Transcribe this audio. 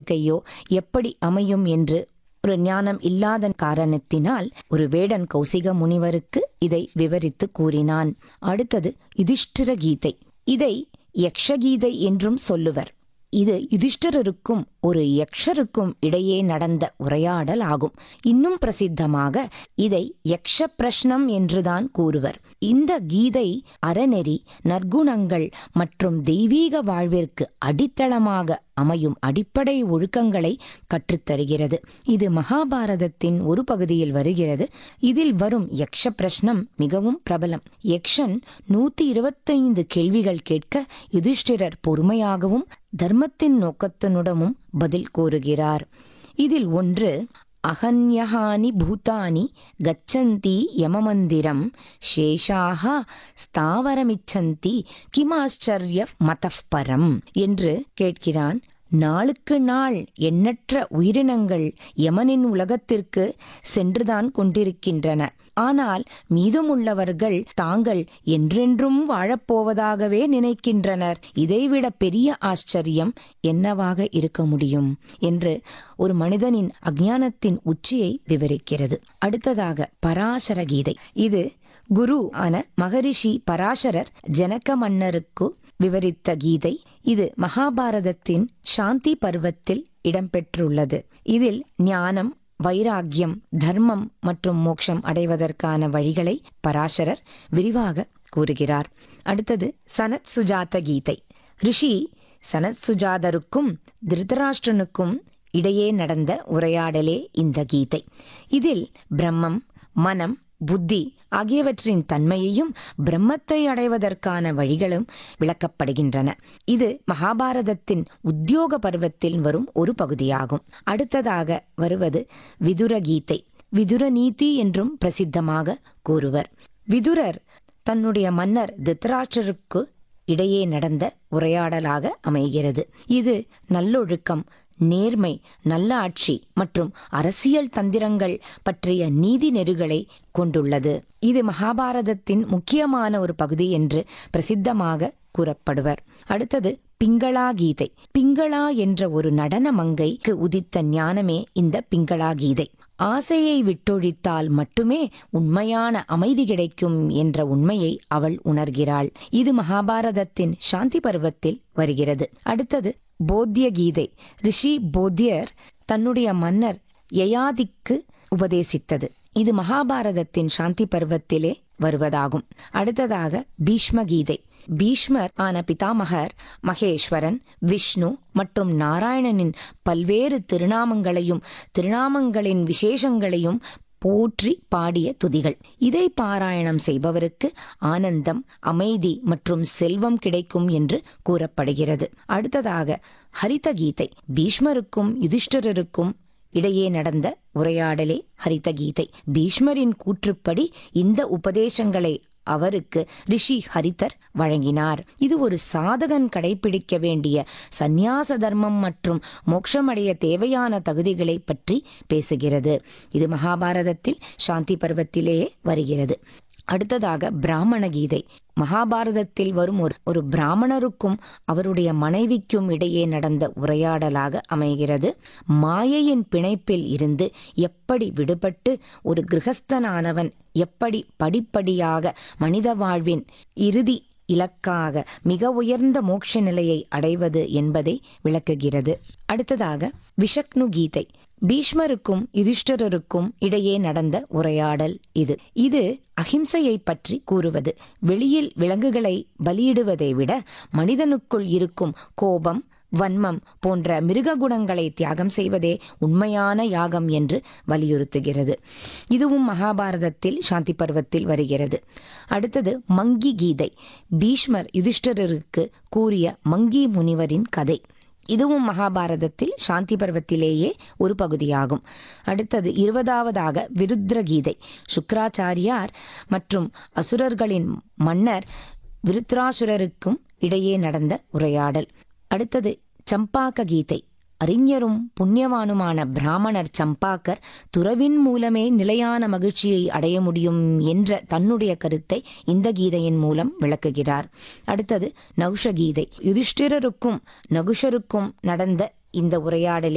வாழ்க்கையோ எப்படி அமையும் என்று ஒரு ஞானம் இல்லாத காரணத்தினால் ஒரு வேடன் கௌசிக முனிவருக்கு இதை விவரித்து கூறினான் அடுத்தது யுதிஷ்டிர கீதை இதை யக்ஷகீதை என்றும் சொல்லுவர் இது யுதிஷ்டரருக்கும் ஒரு யக்ஷருக்கும் இடையே நடந்த உரையாடல் ஆகும் இன்னும் பிரசித்தமாக இதை யக்ஷ பிரஷ்னம் என்றுதான் கூறுவர் இந்த கீதை அறநெறி நற்குணங்கள் மற்றும் தெய்வீக வாழ்விற்கு அடித்தளமாக அமையும் அடிப்படை ஒழுக்கங்களை கற்றுத்தருகிறது இது மகாபாரதத்தின் ஒரு பகுதியில் வருகிறது இதில் வரும் யக்ஷ பிரஷ்னம் மிகவும் பிரபலம் யக்ஷன் நூத்தி இருபத்தைந்து கேள்விகள் கேட்க யுதிஷ்டிரர் பொறுமையாகவும் தர்மத்தின் நோக்கத்தினுடமும் பதில் கூறுகிறார் இதில் ஒன்று அகன்யஹானி பூதானி கச்சந்தி யமமந்திரம் சேஷாக ஸ்தாவரமிச்சந்தி கிமாச்சரிய மதப்பரம் என்று கேட்கிறான் நாளுக்கு நாள் எண்ணற்ற உயிரினங்கள் யமனின் உலகத்திற்கு சென்றுதான் கொண்டிருக்கின்றன ஆனால் மீதமுள்ளவர்கள் தாங்கள் என்றென்றும் வாழப்போவதாகவே நினைக்கின்றனர் இதைவிட பெரிய ஆச்சரியம் என்னவாக இருக்க முடியும் என்று ஒரு மனிதனின் அஞ்ஞானத்தின் உச்சியை விவரிக்கிறது அடுத்ததாக பராசர கீதை இது குரு ஆன மகரிஷி பராசரர் ஜனக மன்னருக்கு விவரித்த கீதை இது மகாபாரதத்தின் சாந்தி பருவத்தில் இடம்பெற்றுள்ளது இதில் ஞானம் வைராக்கியம் தர்மம் மற்றும் மோட்சம் அடைவதற்கான வழிகளை பராசரர் விரிவாக கூறுகிறார் அடுத்தது சனத் சுஜாத கீதை ரிஷி சனத் சுஜாதருக்கும் திருதராஷ்டிரனுக்கும் இடையே நடந்த உரையாடலே இந்த கீதை இதில் பிரம்மம் மனம் புத்தி ஆகியவற்றின் தன்மையையும் பிரம்மத்தை அடைவதற்கான வழிகளும் விளக்கப்படுகின்றன இது மகாபாரதத்தின் உத்தியோக பருவத்தில் வரும் ஒரு பகுதியாகும் அடுத்ததாக வருவது விதுர கீதை விதுர நீதி என்றும் பிரசித்தமாக கூறுவர் விதுரர் தன்னுடைய மன்னர் திருத்தராட்சருக்கு இடையே நடந்த உரையாடலாக அமைகிறது இது நல்லொழுக்கம் நேர்மை நல்ல ஆட்சி மற்றும் அரசியல் தந்திரங்கள் பற்றிய நீதி நெறிகளை கொண்டுள்ளது இது மகாபாரதத்தின் முக்கியமான ஒரு பகுதி என்று பிரசித்தமாக கூறப்படுவர் அடுத்தது பிங்களா கீதை பிங்களா என்ற ஒரு நடன மங்கைக்கு உதித்த ஞானமே இந்த பிங்களா கீதை ஆசையை விட்டொழித்தால் மட்டுமே உண்மையான அமைதி கிடைக்கும் என்ற உண்மையை அவள் உணர்கிறாள் இது மகாபாரதத்தின் சாந்தி பருவத்தில் வருகிறது அடுத்தது போத்திய கீதை ரிஷி போத்தியர் தன்னுடைய மன்னர் யயாதிக்கு உபதேசித்தது இது மகாபாரதத்தின் சாந்தி பருவத்திலே வருவதாகும் அடுத்ததாக பீஷ்ம கீதை பீஷ்மர் ஆன பிதாமகர் மகேஸ்வரன் விஷ்ணு மற்றும் நாராயணனின் பல்வேறு திருநாமங்களையும் திருநாமங்களின் விசேஷங்களையும் போற்றி பாடிய துதிகள் இதை பாராயணம் செய்பவருக்கு ஆனந்தம் அமைதி மற்றும் செல்வம் கிடைக்கும் என்று கூறப்படுகிறது அடுத்ததாக ஹரித கீதை பீஷ்மருக்கும் யுதிஷ்டரருக்கும் இடையே நடந்த உரையாடலே ஹரித கீதை பீஷ்மரின் கூற்றுப்படி இந்த உபதேசங்களை அவருக்கு ரிஷி ஹரிதர் வழங்கினார் இது ஒரு சாதகன் கடைபிடிக்க வேண்டிய சந்நியாச தர்மம் மற்றும் மோட்சமடைய தேவையான தகுதிகளை பற்றி பேசுகிறது இது மகாபாரதத்தில் சாந்தி பருவத்திலேயே வருகிறது அடுத்ததாக பிராமண கீதை மகாபாரதத்தில் வரும் ஒரு ஒரு பிராமணருக்கும் அவருடைய மனைவிக்கும் இடையே நடந்த உரையாடலாக அமைகிறது மாயையின் பிணைப்பில் இருந்து எப்படி விடுபட்டு ஒரு கிரகஸ்தனானவன் எப்படி படிப்படியாக மனித வாழ்வின் இறுதி இலக்காக மிக உயர்ந்த மோட்ச நிலையை அடைவது என்பதை விளக்குகிறது அடுத்ததாக விஷக்னு கீதை பீஷ்மருக்கும் யுதிஷ்டரருக்கும் இடையே நடந்த உரையாடல் இது இது அகிம்சையை பற்றி கூறுவது வெளியில் விலங்குகளை பலியிடுவதை விட மனிதனுக்குள் இருக்கும் கோபம் வன்மம் போன்ற மிருக குணங்களை தியாகம் செய்வதே உண்மையான யாகம் என்று வலியுறுத்துகிறது இதுவும் மகாபாரதத்தில் சாந்தி பருவத்தில் வருகிறது அடுத்தது மங்கி கீதை பீஷ்மர் யுதிஷ்டரருக்கு கூறிய மங்கி முனிவரின் கதை இதுவும் மகாபாரதத்தில் சாந்தி பருவத்திலேயே ஒரு பகுதியாகும் அடுத்தது இருபதாவதாக விருத்ர கீதை சுக்ராச்சாரியார் மற்றும் அசுரர்களின் மன்னர் விருத்ராசுரருக்கும் இடையே நடந்த உரையாடல் அடுத்தது சம்பாக்க கீதை அறிஞரும் புண்ணியவானுமான பிராமணர் சம்பாக்கர் துறவின் மூலமே நிலையான மகிழ்ச்சியை அடைய முடியும் என்ற தன்னுடைய கருத்தை இந்த கீதையின் மூலம் விளக்குகிறார் அடுத்தது நகுஷ கீதை யுதிஷ்டிரருக்கும் நகுஷருக்கும் நடந்த இந்த உரையாடலில்